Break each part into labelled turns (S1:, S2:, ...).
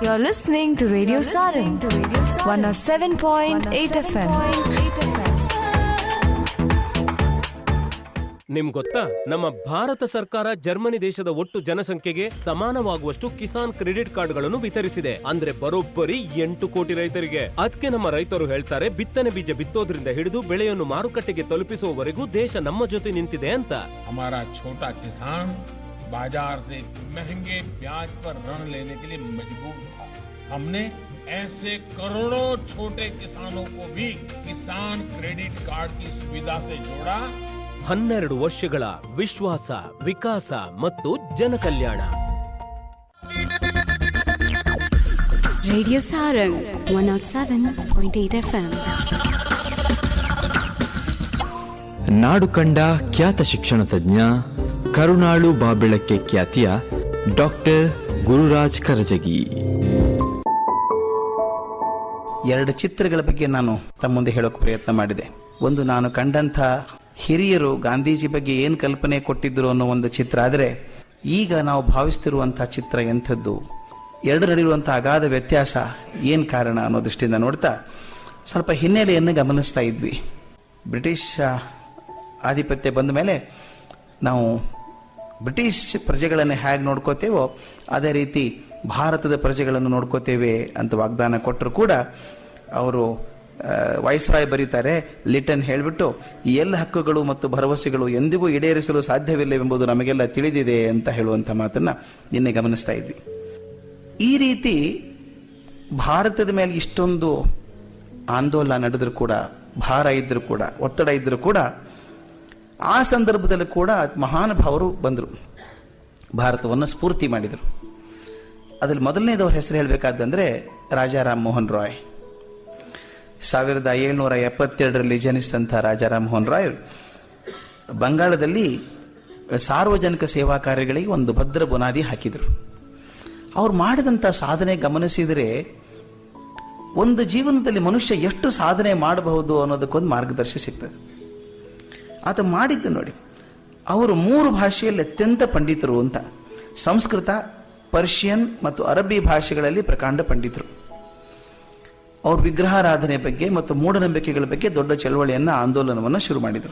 S1: You're listening to Radio Sarin, 107.8 FM.
S2: ನಿಮ್ ಗೊತ್ತಾ ನಮ್ಮ ಭಾರತ ಸರ್ಕಾರ ಜರ್ಮನಿ ದೇಶದ ಒಟ್ಟು ಜನಸಂಖ್ಯೆಗೆ ಸಮಾನವಾಗುವಷ್ಟು ಕಿಸಾನ್ ಕ್ರೆಡಿಟ್ ಕಾರ್ಡ್ಗಳನ್ನು ವಿತರಿಸಿದೆ ಅಂದ್ರೆ ಬರೋಬ್ಬರಿ ಎಂಟು ಕೋಟಿ ರೈತರಿಗೆ ಅದಕ್ಕೆ ನಮ್ಮ ರೈತರು ಹೇಳ್ತಾರೆ ಬಿತ್ತನೆ ಬೀಜ ಬಿತ್ತೋದ್ರಿಂದ ಹಿಡಿದು ಬೆಳೆಯನ್ನು ಮಾರುಕಟ್ಟೆಗೆ ತಲುಪಿಸುವವರೆಗೂ ದೇಶ ನಮ್ಮ ಜೊತೆ ನಿಂತಿದೆ ಅಂತ
S3: हमारा छोटा किसान बाजार से महंगे ब्याज पर ऋण लेने के लिए मजबूर था हमने ऐसे करोड़ों छोटे किसानों को भी किसान क्रेडिट कार्ड की सुविधा से जोड़ा
S2: ಹನ್ನೆರಡು ವರ್ಷಗಳ ವಿಶ್ವಾಸ ವಿಕಾಸ ಮತ್ತು ಜನಕಲ್ಯಾಣ
S4: Radio Sarang 107.8 FM.
S5: ನಾಡು ಕಂಡ ಖ್ಯಾತ ಶಿಕ್ಷಣ ತಜ್ಞ ಕರುಣಾಳು ಬಾಬೆಳಕ್ಕೆ ಖ್ಯಾತಿಯ ಡಾಕ್ಟರ್ ಗುರುರಾಜ್ ಕರಜಗಿ
S6: ಎರಡು ಚಿತ್ರಗಳ ಬಗ್ಗೆ ನಾನು ತಮ್ಮ ಮುಂದೆ ಹೇಳೋಕೆ ಪ್ರಯತ್ನ ಮಾಡಿದೆ ಒಂದು ನಾನು ಕಂಡಂಥ ಹಿರಿಯರು ಗಾಂಧೀಜಿ ಬಗ್ಗೆ ಏನು ಕಲ್ಪನೆ ಕೊಟ್ಟಿದ್ರು ಅನ್ನೋ ಒಂದು ಚಿತ್ರ ಆದರೆ ಈಗ ನಾವು ಭಾವಿಸ್ತಿರುವಂತಹ ಚಿತ್ರ ಎಂಥದ್ದು ಎರಡು ನಡಿರುವಂತಹ ಅಗಾಧ ವ್ಯತ್ಯಾಸ ಏನು ಕಾರಣ ಅನ್ನೋ ದೃಷ್ಟಿಯಿಂದ ನೋಡ್ತಾ ಸ್ವಲ್ಪ ಹಿನ್ನೆಲೆಯನ್ನು ಗಮನಿಸ್ತಾ ಇದ್ವಿ ಬ್ರಿಟಿಷ್ ಆ, ಆಧಿಪತ್ಯ ಬಂದ ಮೇಲೆ ನಾವು ಬ್ರಿಟಿಷ್ ಪ್ರಜೆಗಳನ್ನು ಹೇಗೆ ನೋಡ್ಕೋತೇವೋ ಅದೇ ರೀತಿ ಭಾರತದ ಪ್ರಜೆಗಳನ್ನು ನೋಡ್ಕೋತೇವೆ ಅಂತ ವಾಗ್ದಾನ ಕೊಟ್ಟರು ಕೂಡ ಅವರು ವೈಸ್ರಾಯ್ ಬರೀತಾರೆ ಲಿಟನ್ ಹೇಳಿಬಿಟ್ಟು ಈ ಎಲ್ಲ ಹಕ್ಕುಗಳು ಮತ್ತು ಭರವಸೆಗಳು ಎಂದಿಗೂ ಈಡೇರಿಸಲು ಸಾಧ್ಯವಿಲ್ಲವೆಂಬುದು ನಮಗೆಲ್ಲ ತಿಳಿದಿದೆ ಅಂತ ಹೇಳುವಂಥ ಮಾತನ್ನ ನಿನ್ನೆ ಗಮನಿಸ್ತಾ ಇದ್ವಿ ಈ ರೀತಿ ಭಾರತದ ಮೇಲೆ ಇಷ್ಟೊಂದು ಆಂದೋಲನ ನಡೆದರೂ ಕೂಡ ಭಾರ ಇದ್ದರೂ ಕೂಡ ಒತ್ತಡ ಇದ್ದರೂ ಕೂಡ ಆ ಸಂದರ್ಭದಲ್ಲಿ ಕೂಡ ಮಹಾನುಭಾವರು ಬಂದರು ಭಾರತವನ್ನು ಸ್ಫೂರ್ತಿ ಮಾಡಿದರು ಅದ್ರಲ್ಲಿ ಮೊದಲನೇದವ್ರ ಹೆಸರು ಹೇಳಬೇಕಾದಂದ್ರೆ ರಾಜಾ ರಾಮ್ ಮೋಹನ್ ರಾಯ್ ಸಾವಿರದ ಏಳ್ನೂರ ಎಪ್ಪತ್ತೆರಡರಲ್ಲಿ ಜನಿಸಿದಂಥ ರಾಜಾ ರಾಮ್ ಮೋಹನ್ ರಾಯ್ ಬಂಗಾಳದಲ್ಲಿ ಸಾರ್ವಜನಿಕ ಸೇವಾ ಕಾರ್ಯಗಳಿಗೆ ಒಂದು ಭದ್ರ ಬುನಾದಿ ಹಾಕಿದರು ಅವ್ರು ಮಾಡಿದಂಥ ಸಾಧನೆ ಗಮನಿಸಿದರೆ ಒಂದು ಜೀವನದಲ್ಲಿ ಮನುಷ್ಯ ಎಷ್ಟು ಸಾಧನೆ ಮಾಡಬಹುದು ಅನ್ನೋದಕ್ಕೊಂದು ಮಾರ್ಗದರ್ಶಿ ಸಿಗ್ತದೆ ಆತ ಮಾಡಿದ್ದು ನೋಡಿ ಅವರು ಮೂರು ಭಾಷೆಯಲ್ಲಿ ಅತ್ಯಂತ ಪಂಡಿತರು ಅಂತ ಸಂಸ್ಕೃತ ಪರ್ಷಿಯನ್ ಮತ್ತು ಅರಬ್ಬಿ ಭಾಷೆಗಳಲ್ಲಿ ಪ್ರಕಾಂಡ ಪಂಡಿತರು ಅವರು ವಿಗ್ರಹಾರಾಧನೆ ಬಗ್ಗೆ ಮತ್ತು ಮೂಢನಂಬಿಕೆಗಳ ಬಗ್ಗೆ ದೊಡ್ಡ ಚಳವಳಿಯನ್ನ ಆಂದೋಲನವನ್ನು ಶುರು ಮಾಡಿದರು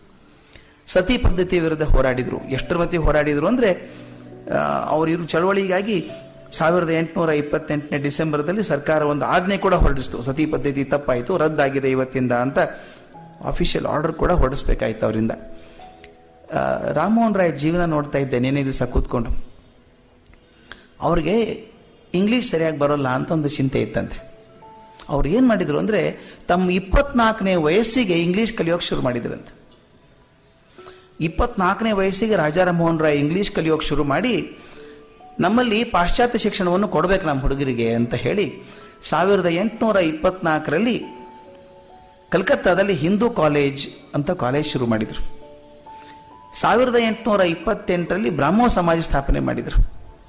S6: ಸತಿ ಪದ್ಧತಿಯ ವಿರುದ್ಧ ಹೋರಾಡಿದರು ಎಷ್ಟರ ಮಟ್ಟಿಗೆ ಹೋರಾಡಿದರು ಅಂದ್ರೆ ಆ, ಅವರು ಇರು ಚಳವಳಿಗಾಗಿ ಸಾವಿರದ ಎಂಟುನೂರ ಇಪ್ಪತ್ತೆಂಟನೇ ಡಿಸೆಂಬರ್ದಲ್ಲಿ ಸರ್ಕಾರ ಒಂದು ಆಜ್ಞೆ ಕೂಡ ಹೊರಡಿಸ್ತು ಸತಿ ಪದ್ಧತಿ ತಪ್ಪಾಯಿತು ರದ್ದಾಗಿದೆ ಇವತ್ತಿಂದ ಅಂತ ಅಫಿಷಿಯಲ್ ಆರ್ಡರ್ ಕೂಡ ಹೊರಡಿಸ್ಬೇಕಾಯ್ತು ಅವರಿಂದ ಆ, ರಾಮಮೋಹನ್ ರಾಯ್ ಜೀವನ ನೋಡ್ತಾ ಇದ್ದೆ ನೆನೆ ದಿವಸ ಕೂತ್ಕೊಂಡು ಅವ್ರಿಗೆ ಇಂಗ್ಲಿಷ್ ಸರಿಯಾಗಿ ಬರೋಲ್ಲ ಅಂತ ಒಂದು ಚಿಂತೆ ಇತ್ತಂತೆ ಅವ್ರು ಏನು ಮಾಡಿದ್ರು ಅಂದ್ರೆ ತಮ್ಮ ಇಪ್ಪತ್ನಾಲ್ಕನೇ ವಯಸ್ಸಿಗೆ ಇಂಗ್ಲಿಷ್ ಕಲಿಯೋಕೆ ಶುರು ಮಾಡಿದ್ರಂತೆ ಇಪ್ಪತ್ನಾಲ್ಕನೇ ವಯಸ್ಸಿಗೆ ರಾಜಾ ರಾಮಮೋಹನ್ ರಾಯ್ ಇಂಗ್ಲಿಷ್ ಕಲಿಯೋಕೆ ಶುರು ಮಾಡಿ ನಮ್ಮಲ್ಲಿ ಪಾಶ್ಚಾತ್ಯ ಶಿಕ್ಷಣವನ್ನು ಕೊಡಬೇಕು ನಮ್ಮ ಹುಡುಗರಿಗೆ ಅಂತ ಹೇಳಿ ಸಾವಿರದ ಎಂಟುನೂರ ಇಪ್ಪತ್ನಾಲ್ಕರಲ್ಲಿ ಕಲ್ಕತ್ತಾದಲ್ಲಿ ಹಿಂದೂ ಕಾಲೇಜ್ ಅಂತ ಕಾಲೇಜ್ ಶುರು ಮಾಡಿದರು ಸಾವಿರದ ಎಂಟುನೂರ ಇಪ್ಪತ್ತೆಂಟರಲ್ಲಿ ಬ್ರಾಹ್ಮೋ ಸಮಾಜ ಸ್ಥಾಪನೆ ಮಾಡಿದರು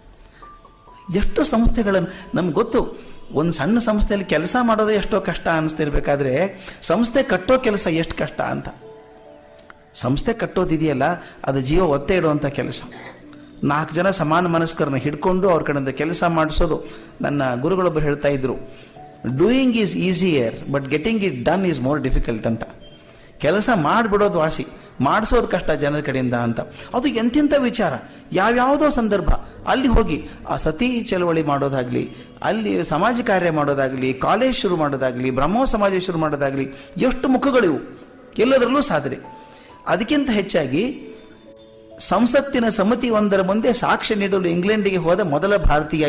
S6: ಎಷ್ಟು ಸಂಸ್ಥೆಗಳನ್ನು ನಮ್ಗೆ ಗೊತ್ತು ಒಂದು ಸಣ್ಣ ಸಂಸ್ಥೆಯಲ್ಲಿ ಕೆಲಸ ಮಾಡೋದೇ ಎಷ್ಟೋ ಕಷ್ಟ ಅನಿಸ್ತಿರ್ಬೇಕಾದ್ರೆ ಸಂಸ್ಥೆ ಕಟ್ಟೋ ಕೆಲಸ ಎಷ್ಟು ಕಷ್ಟ ಅಂತ ಸಂಸ್ಥೆ ಕಟ್ಟೋದಿದೆಯಲ್ಲ ಅದು ಜೀವ ಒತ್ತೆ ಇಡುವಂಥ ಕೆಲಸ ನಾಲ್ಕು ಜನ ಸಮಾನ ಮನಸ್ಕರನ್ನ ಹಿಡ್ಕೊಂಡು ಅವ್ರ ಕಡೆಯಿಂದ ಕೆಲಸ ಮಾಡಿಸೋದು ನನ್ನ ಗುರುಗಳೊಬ್ಬರು ಹೇಳ್ತಾ ಇದ್ರು doing is easier but getting it done is more difficult ಅಂತ ಕೆಲಸ ಮಾಡಿಬಿಡೋದು ವಾಸಿ ಮಾಡಿಸೋದು ಕಷ್ಟ ಜನರ ಕಡೆಯಿಂದ ಅಂತ ಅದು ಎಂತೆಂಥ ವಿಚಾರ ಯಾವ್ಯಾವುದೋ ಸಂದರ್ಭ ಅಲ್ಲಿ ಹೋಗಿ ಆ ಸತಿ ಚಳವಳಿ ಮಾಡೋದಾಗ್ಲಿ ಅಲ್ಲಿ ಸಮಾಜ ಕಾರ್ಯ ಮಾಡೋದಾಗ್ಲಿ ಕಾಲೇಜ್ ಶುರು ಮಾಡೋದಾಗ್ಲಿ ಬ್ರಹ್ಮೋ ಸಮಾಜ ಶುರು ಮಾಡೋದಾಗ್ಲಿ ಎಷ್ಟು ಮುಖಗಳಿವು ಎಲ್ಲದರಲ್ಲೂ ಸಾಧನೆ ಅದಕ್ಕಿಂತ ಹೆಚ್ಚಾಗಿ ಸಂಸತ್ತಿನ ಸಮಿತಿ ಒಂದರ ಮುಂದೆ ಸಾಕ್ಷ್ಯ ನೀಡಲು ಇಂಗ್ಲೆಂಡಿಗೆ ಹೋದ ಮೊದಲ ಭಾರತೀಯ